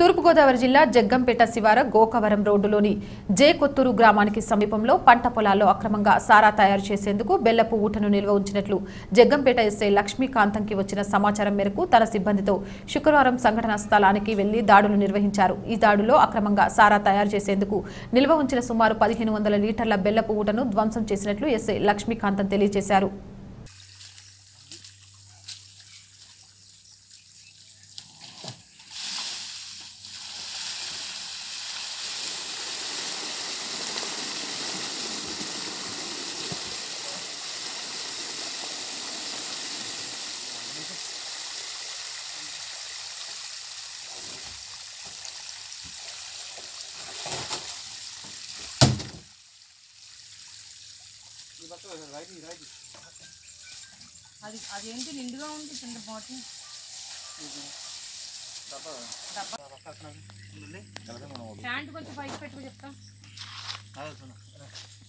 తూర్పుగోదావరి జిల్లా జగ్గంపేట శివార గోకవరం రోడ్డులోని జే కొత్తూరు గ్రామానికి సమీపంలో పంట పొలాల్లో అక్రమంగా సారా తయారు చేసేందుకు బెల్లపు ఊటను నిల్వ ఉంచినట్లు జగ్గంపేట ఎస్ఐ లక్ష్మీకాంతంకి వచ్చిన సమాచారం మేరకు తన సిబ్బందితో శుక్రవారం సంఘటనా స్థలానికి వెళ్లి దాడులు నిర్వహించారు ఈ దాడులో అక్రమంగా సారా తయారు చేసేందుకు నిల్వ ఉంచిన సుమారు పదిహేను వందల లీటర్ల బెల్లపు ఊటను ధ్వంసం చేసినట్లు ఎస్ఐ లక్ష్మీకాంతం తెలియజేశారు అది అదేంటి నిండుగా ఉంది కింద బాటిల్ ప్యాంట్ కొంచెం పైకి పెట్టుకు చెప్తా